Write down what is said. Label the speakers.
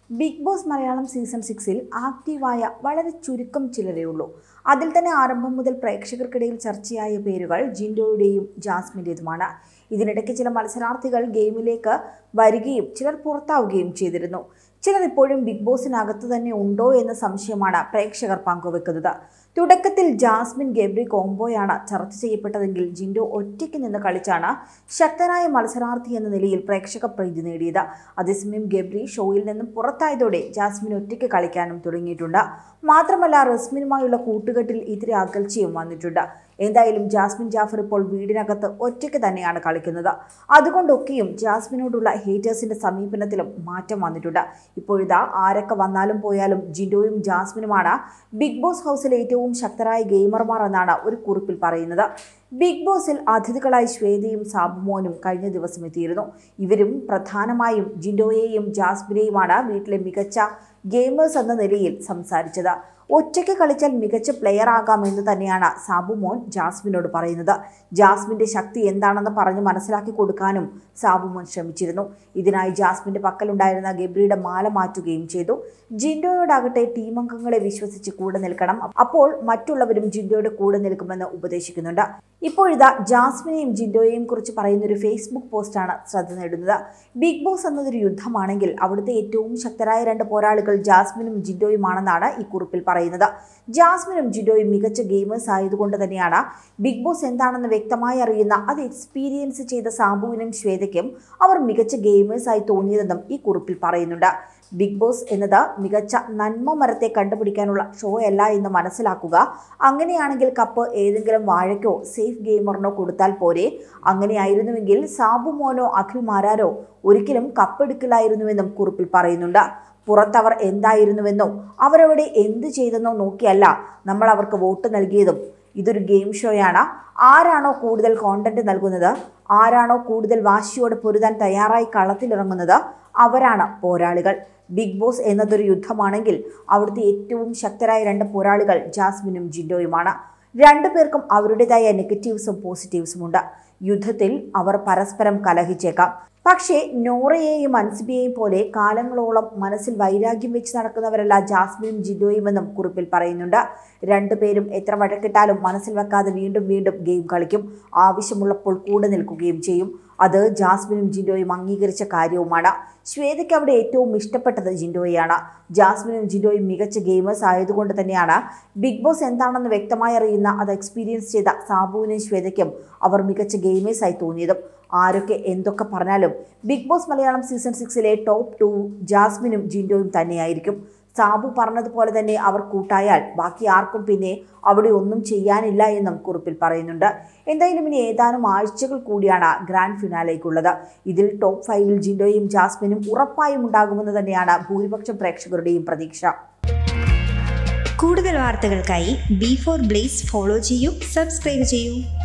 Speaker 1: big Boss Malayalam season സിക്സിൽ ആക്റ്റീവായ വളരെ ചുരുക്കം ചിലരേ ഉള്ളൂ അതിൽ തന്നെ ആരംഭം മുതൽ പ്രേക്ഷകർക്കിടയിൽ ചർച്ചയായ പേരുകൾ ജിൻഡോയുടെയും ജാസ്മിൻ്റെതുമാണ് ഇതിനിടയ്ക്ക് ചില മത്സരാർത്ഥികൾ ഗെയിമിലേക്ക് വരികയും ചിലർ പുറത്താവുകയും ചെയ്തിരുന്നു ചിലർ ഇപ്പോഴും ബിഗ് ബോസിനകത്ത് തന്നെ ഉണ്ടോ എന്ന സംശയമാണ് പ്രേക്ഷകർ പങ്കുവെക്കുന്നത് തുടക്കത്തിൽ ജാസ്മിൻ ഗബ്രി കോംബോയാണ് ചർച്ച ചെയ്യപ്പെട്ടതെങ്കിൽ ജിൻഡോ ഒറ്റയ്ക്ക് നിന്ന് കളിച്ചാണ് ശക്തനായ മത്സരാർത്ഥി എന്ന നിലയിൽ പ്രേക്ഷക പ്രീതി നേടിയത് അതേസമയം ഗബ്രി ഷോയിൽ നിന്നും പുറത്തായതോടെ ജാസ്മിൻ ഒറ്റയ്ക്ക് കളിക്കാനും തുടങ്ങിയിട്ടുണ്ട് മാത്രമല്ല റസ്മിനുമായുള്ള കൂട്ടുകെട്ടിൽ ഇത്തിരി അകൽച്ചയും വന്നിട്ടുണ്ട് എന്തായാലും ജാസ്മിൻ ജാഫർ ഇപ്പോൾ വീടിനകത്ത് ഒറ്റയ്ക്ക് തന്നെയാണ് കളിക്കുന്നത് അതുകൊണ്ടൊക്കെയും ജാസ്മിനോടുള്ള ഹേറ്റേഴ്സിന്റെ സമീപനത്തിലും മാറ്റം വന്നിട്ടുണ്ട് ഇപ്പോഴിതാ ആരൊക്കെ വന്നാലും പോയാലും ജിൻഡോയും ജാസ്മിനുമാണ് ബിഗ് ബോസ് ഹൗസിലെ ഏറ്റവും ശക്തരായ ഗെയിമർമാർ എന്നാണ് ഒരു കുറിപ്പിൽ പറയുന്നത് ബിഗ് ബോസിൽ അതിഥികളായി ശ്വേതയും സാബുമോനും കഴിഞ്ഞ ദിവസം എത്തിയിരുന്നു ഇവരും പ്രധാനമായും ജിൻഡോയെയും ജാസ്മിനെയുമാണ് വീട്ടിലെ മികച്ച ഗെയിമേഴ്സ് എന്ന നിലയിൽ സംസാരിച്ചത് ഒറ്റയ്ക്ക് കളിച്ചാൽ മികച്ച പ്ലെയർ ആകാമെന്ന് തന്നെയാണ് സാബുമോൻ ജാസ്മിനോട് പറയുന്നത് ജാസ്മിന്റെ ശക്തി എന്താണെന്ന് പറഞ്ഞ് മനസ്സിലാക്കി കൊടുക്കാനും സാബുമോൻ ശ്രമിച്ചിരുന്നു ഇതിനായി ജാസ്മിന്റെ പക്കലുണ്ടായിരുന്ന ഗബ്രിയുടെ മാല മാറ്റുകയും ചെയ്തു ജിൻഡോയോടാകട്ടെ ടീം അംഗങ്ങളെ വിശ്വസിച്ച് കൂടെ നിൽക്കണം അപ്പോൾ മറ്റുള്ളവരും ജിൻഡോയുടെ കൂടെ നിൽക്കുമെന്ന് ഉപദേശിക്കുന്നുണ്ട് ഇപ്പോഴിതാ ജാസ്മിനെയും ജിൻഡോയെയും കുറിച്ച് പറയുന്ന ഒരു ഫേസ്ബുക്ക് പോസ്റ്റാണ് ശ്രദ്ധ നേടുന്നത് ബിഗ് ബോസ് എന്നതൊരു യുദ്ധമാണെങ്കിൽ അവിടുത്തെ ഏറ്റവും ശക്തരായ രണ്ട് പോരാളികൾ ജാസ്മിനും ജിൻഡോയുമാണെന്നാണ് ഈ കുറിപ്പിൽ പറയുന്നത് ജാസ്മിനും ജിൻഡോയും മികച്ച ഗെയിമേഴ്സ് ആയതുകൊണ്ട് തന്നെയാണ് ബിഗ് ബോസ് എന്താണെന്ന് വ്യക്തമായി അറിയുന്ന അത് എക്സ്പീരിയൻസ് ചെയ്ത സാബുവിനും ശ്വേതയ്ക്കും അവർ മികച്ച ഗെയിമേഴ്സ് ആയി തോന്നിയതെന്നും ഈ കുറിപ്പിൽ പറയുന്നുണ്ട് ബിഗ് ബോസ് എന്നത് മികച്ച നന്മ മരത്തെ കണ്ടുപിടിക്കാനുള്ള ഷോ അല്ല എന്ന് മനസ്സിലാക്കുക അങ്ങനെയാണെങ്കിൽ കപ്പ് ഏതെങ്കിലും വാഴയ്ക്കോ സേഫ് ഗെയിമറിനോ കൊടുത്താൽ പോരെ അങ്ങനെയായിരുന്നുവെങ്കിൽ സാബു മോനോ അഖിൽ മാരാരോ ഒരിക്കലും കപ്പെടുക്കില്ലായിരുന്നുവെന്നും കുറിപ്പിൽ പറയുന്നുണ്ട് പുറത്തവർ എന്തായിരുന്നുവെന്നോ അവരവിടെ എന്ത് ചെയ്തെന്നോ നോക്കിയല്ല നമ്മൾ അവർക്ക് വോട്ട് നൽകിയതും ഇതൊരു ഗെയിം ഷോയാണ് ആരാണോ കൂടുതൽ കോണ്ടന്റ് നൽകുന്നത് ആരാണോ കൂടുതൽ വാശിയോടെ പൊരുതാൻ തയ്യാറായി കളത്തിലിറങ്ങുന്നത് അവരാണ് പോരാളികൾ ബിഗ് ബോസ് എന്നതൊരു യുദ്ധമാണെങ്കിൽ അവിടുത്തെ ഏറ്റവും ശക്തരായ രണ്ട് പോരാളികൾ ജാസ്മിനും ജിൻഡോയുമാണ് രണ്ടു പേർക്കും അവരുടേതായ നെഗറ്റീവ്സും പോസിറ്റീവ്സും ഉണ്ട് യുദ്ധത്തിൽ അവർ പരസ്പരം കലഹിച്ചേക്കാം പക്ഷേ നോറയെയും അൻസിബിയെയും പോലെ കാലങ്ങളോളം മനസ്സിൽ വൈരാഗ്യം വെച്ച് നടക്കുന്നവരല്ല ജാസ്മിനും ജിൻഡോയുമെന്നും കുറിപ്പിൽ പറയുന്നുണ്ട് രണ്ടുപേരും എത്ര വഴക്കിട്ടാലും മനസ്സിൽ വെക്കാതെ വീണ്ടും വീണ്ടും ഗെയിം കളിക്കും ആവശ്യമുള്ളപ്പോൾ കൂടെ നിൽക്കുകയും ചെയ്യും അത് ജാസ്മിനും ജിൻഡോയും അംഗീകരിച്ച കാര്യവുമാണ് ശ്വേതയ്ക്ക് അവിടെ ഏറ്റവും ഇഷ്ടപ്പെട്ടത് ജിൻഡോയാണ് ജാസ്മിനും ജിൻഡോയും മികച്ച ഗെയിമേഴ്സ് ആയതുകൊണ്ട് തന്നെയാണ് ബിഗ് ബോസ് എന്താണെന്ന് വ്യക്തമായി അറിയുന്ന അത് എക്സ്പീരിയൻസ് ചെയ്ത സാബുവിനും ശ്വേതയ്ക്കും അവർ മികച്ച ഗെയിമേഴ്സ് ആയി തോന്നിയതും ആരൊക്കെ എന്തൊക്കെ പറഞ്ഞാലും ബിഗ് ബോസ് മലയാളം സീസൺ സിക്സിലെ ടോപ്പ് ടു ജാസ്മിനും ജിൻഡോയും തന്നെയായിരിക്കും സാബു പറഞ്ഞതുപോലെ തന്നെ അവർ കൂട്ടായാൽ ബാക്കി ആർക്കും പിന്നെ അവിടെ ഒന്നും ചെയ്യാനില്ല എന്നും കുറിപ്പിൽ പറയുന്നുണ്ട് എന്തായാലും ഇനി ഏതാനും ആഴ്ചകൾ കൂടിയാണ് ഗ്രാൻഡ് ഫിനാലേക്കുള്ളത് ഇതിൽ ടോപ്പ് ഫൈവിൽ ജിൻഡോയും ജാസ്മിനും ഉറപ്പായും ഉണ്ടാകുമെന്ന് തന്നെയാണ് ഭൂരിപക്ഷം പ്രേക്ഷകരുടെയും പ്രതീക്ഷ
Speaker 2: കൂടുതൽ വാർത്തകൾക്കായി ബി ഫോർ ബ്ലേസ് ഫോളോ ചെയ്യൂ സബ്സ്ക്രൈബ് ചെയ്യൂ